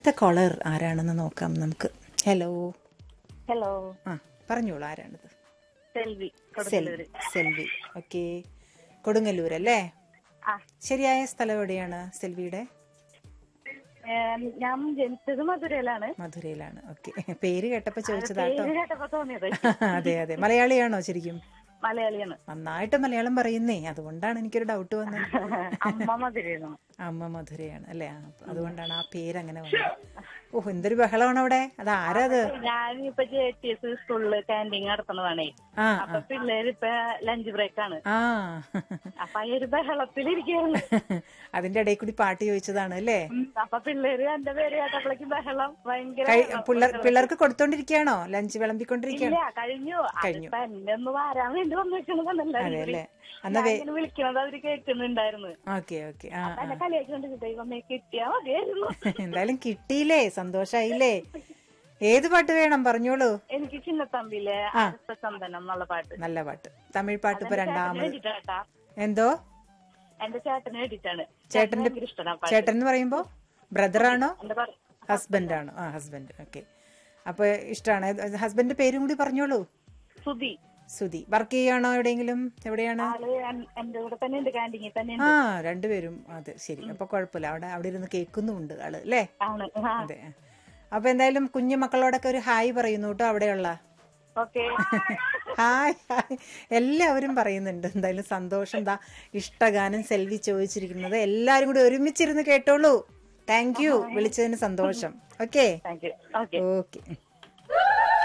അടുത്ത കോളർ ആരാണെന്ന് നോക്കാം നമുക്ക് ഹലോ ഹലോ ആ പറഞ്ഞോളൂ ആരാണിത് സെൽവി സെൽ കൊടുങ്ങല്ലൂര് സെൽവി ഓക്കെ കൊടുങ്ങല്ലൂർ അല്ലേ ആ ശരിയായ സ്ഥലം എവിടെയാണ് സെൽവിയുടെ ഏം, ഞാൻ ജനിച്ചത് മധുരയിലാണ് മധുരയിലാണ് ഓക്കെ പേര് കേട്ടപ്പോ ചോദിച്ചതാട്ടോ പേര് കേട്ടപ്പോ തോന്നിയത് അതെ അതെ മലയാളിയാണോ ശരിക്കും മലയാളിയാണ് നന്നായിട്ട് മലയാളം പറയുന്നേ അതുകൊണ്ടാണ് എനിക്കൊരു ഡൗട്ട് വന്നത് അമ്മ മധുരയാണ് അമ്മ മധുരയാണ് അല്ലേ ആ, അപ്പൊ അതുകൊണ്ടാണ് ആ പേര് അങ്ങനെ വന്നത് ഓഹ് എന്തൊരു ബഹളമാണ് അവിടെ അത് ആരാ അത് ഞാൻ ഇപ്പൊ ജെ ടി എസ് സ്കൂളില് ക്യാൻറ്റീൻ നടത്തുന്നതാണേ ആ അപ്പൊ പിള്ളേര് ഇപ്പൊ ലഞ്ച് ബ്രേക്ക് ആണ് ആ അപ്പൊ ആ ഒരു ബഹളത്തിലിരിക്കുകയാണ് അതിന്റെ ഇടയിൽ കൂടി പാട്ട് ചോദിച്ചതാണ് അല്ലേ ഉം, അപ്പൊ പിള്ളേര് എന്റെ പേര് കേട്ടപ്പോഴേക്കും ബഹളം ഭയങ്കര കഴി- പിള്ളേർ പിള്ളേർക്ക് കൊടുത്തോണ്ടിരിക്കുകയാണോ ലഞ്ച് വിളമ്പിക്കൊണ്ടിരിക്കുകയാണോ ഇല്ല കഴിഞ്ഞു അതിപ്പോ എന്നെ ഒന്ന് വാരാൻ വേണ്ടി വന്നിരിക്കണതല്ല അതെ അല്ലേ എന്നാ വേ ഇങ്ങനെ വിളിക്കണത് അവര് കേൾക്കുന്നുണ്ടായിരുന്നു ഓക്കെ ഓക്കെ ആ അപ്പൊ എന്നെ കളിയാക്കിക്കൊണ്ട് ദൈവമേ കിട്ടിയാ മതിയായിരുന്നു എന്തായാലും കിട്ടിയില്ലേ സന്തോഷായില്ലേ ഏത് പാട്ട് വേണം പറഞ്ഞോളൂ എനിക്ക് ചിന്നത്തമ്പിലെ അടുത്ത ചന്ദനം എന്നുള്ള പാട്ട് നല്ല പാട്ട് തമിഴ് പാട്ട് ഇപ്പൊ ചേട്ടന് രണ്ടാമത് വേണ്ടിട്ടാട്ടാ എന്തോ എന്റെ ചേട്ടന് വേണ്ടിട്ടാണ് ചേട്ടന്റെ ഭയങ്കര ഇഷ്ടമാണ് ആ പാട്ട് ചേട്ടൻ എന്ന് പറയുമ്പോ ബ്രദറാണോ എന്റെ ഭർ- ഹസ്ബൻഡ് ആണോ ആ ഹസ്ബൻഡ് ഓക്കെ അപ്പൊ ഇഷ്ടമാണ് ഹസ്ബൻഡിന്റെ പേരും കൂടി പറഞ്ഞോളൂ സുധി സുധി വർക്ക് ചെയ്യാണോ എവിടെയെങ്കിലും എവിടെയാണ് ആള് എൻ- എന്റെ കൂടെ തന്നെ ഉണ്ട് ക്യാൻറ്റീനിൽ തന്നെ ആ രണ്ടുപേരും അതെ ശരി അപ്പൊ കുഴപ്പമില്ല അവിടെ അവിടെ ഇരുന്ന് കേൾക്കുന്നുമുണ്ട് ആള് അല്ലേ ആണ് ആ അതെ അപ്പൊ എന്തായാലും കുഞ്ഞു മക്കളോടൊക്കെ ഒരു ഹായ് പറയുന്നു കേട്ടോ അവിടെയുള്ള ഓക്കെ ഹായ് ഹായ് എല്ലാവരും പറയുന്നുണ്ട് എന്തായാലും സന്തോഷം ദാ ഇഷ്ടഗാനം സെൽവി ചോദിച്ചിരിക്കുന്നത് എല്ലാരും കൂടി ഒരുമിച്ചിരുന്ന് കേട്ടോളൂ താങ്ക് യു വിളിച്ചതിന് സന്തോഷം okay thank you okay okay